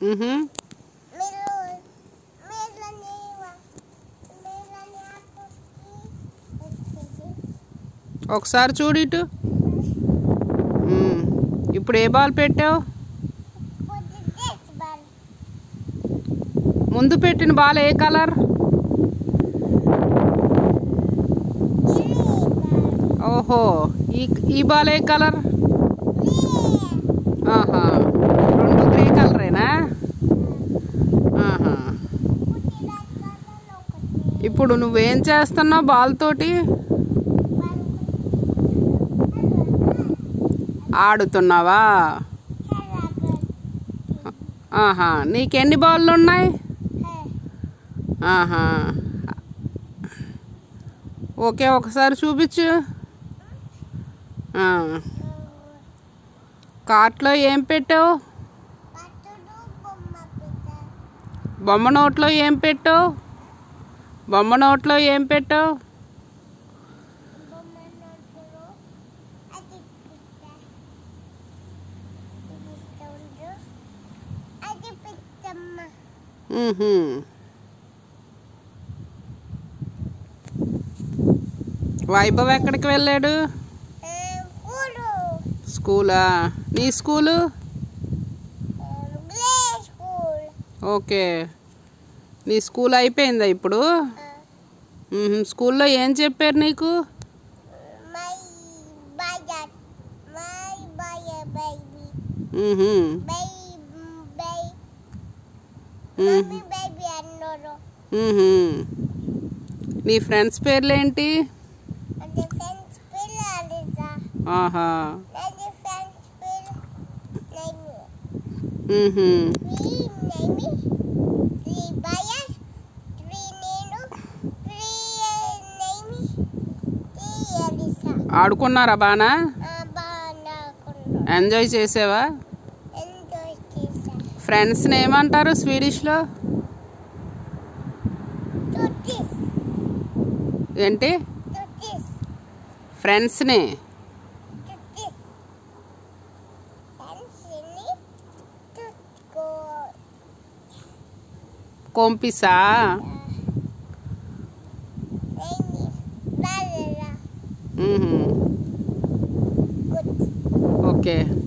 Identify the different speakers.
Speaker 1: మ్హూ.
Speaker 2: మీరు మీరని మీరని ఆకుకి వచ్చేది
Speaker 1: ఒకసారి చూడు ఇటు మ్. ఇప్పుడు ఏ బాల్ పెట్టావు
Speaker 2: పొద్దున్నే బాల్
Speaker 1: ముందు పెట్టిన బాల్ ఏ కలర్
Speaker 2: గ్రీన్ బాల్
Speaker 1: ఓహో ఈ ఈ బాల్ ఏ కలర్
Speaker 2: గ్రీన్
Speaker 1: ఆహా రెండు గ్రే కలరేనా ఆహా
Speaker 2: పుట్టిన కలర్ ఒకటి
Speaker 1: ఇప్పుడు నువ్వేం చేస్తున్నావు బాల్ తోటి ఆడుతున్నావా ఆహా నీకెన్ని బాళ్ళు ఉన్నాయి ఆహా ఓకే ఒకసారి చూపించు ఆ. కార్ట్లో ఏం పెట్టావు
Speaker 2: పట్టుడు బొమ్మ పెట్టారు
Speaker 1: బొమ్మ నోట్లో ఏం పెట్టావు బొమ్మ నోట్లో ఏం పెట్టావు
Speaker 2: బొమ్మ నోట్లో అది పెట్టారు ఇది సౌండ్ అది పెద్దమ్మ
Speaker 1: మ్హూ. వైభవ్ ఎక్కడికి వెళ్ళాడు
Speaker 2: కూడు
Speaker 1: స్కూలా నీ స్కూలు
Speaker 2: గ్లే స్కూల్
Speaker 1: ఓకే నీ స్కూల్ అయిపోయిందా ఇప్పుడు మ్హూ. స్కూల్లో ఏం చెప్పారు నీకు
Speaker 2: my boy my boy baby
Speaker 1: మ్హూ.
Speaker 2: బై బై
Speaker 1: మ్హూ.
Speaker 2: మమ్మీ బేబీ అన్నారు
Speaker 1: మ్హూ. నీ ఫ్రెండ్స్ పేర్లేంటి
Speaker 2: అది ఫ్రెండ్స్ పిల్ల అలిసా
Speaker 1: ఆహా
Speaker 2: అది ఫ్రెండ్స్ పిల్ల నైమి
Speaker 1: మ్హూ.
Speaker 2: త్రీ నైమి త్రీ బాయ్ త్రీ నేను త్రీ నైమి త్రీ అలిసా
Speaker 1: ఆడుకున్నారా బానా
Speaker 2: బాగున్నాకుండా
Speaker 1: ఎంజాయ్ చేసావా
Speaker 2: ఎంజాయ్ చేశా
Speaker 1: ఫ్రెండ్స్ని ఏమంటారు స్వీడిష్లో
Speaker 2: తుట్టిస్
Speaker 1: ఏంటి
Speaker 2: తుట్టిస్
Speaker 1: ఫ్రెండ్స్ని
Speaker 2: తుట్టిస్ ఫ్రెండ్స్ని తుట్టుకో
Speaker 1: కొంపిసా
Speaker 2: నైమి బాలరా
Speaker 1: మ్హూ.
Speaker 2: Good
Speaker 1: okay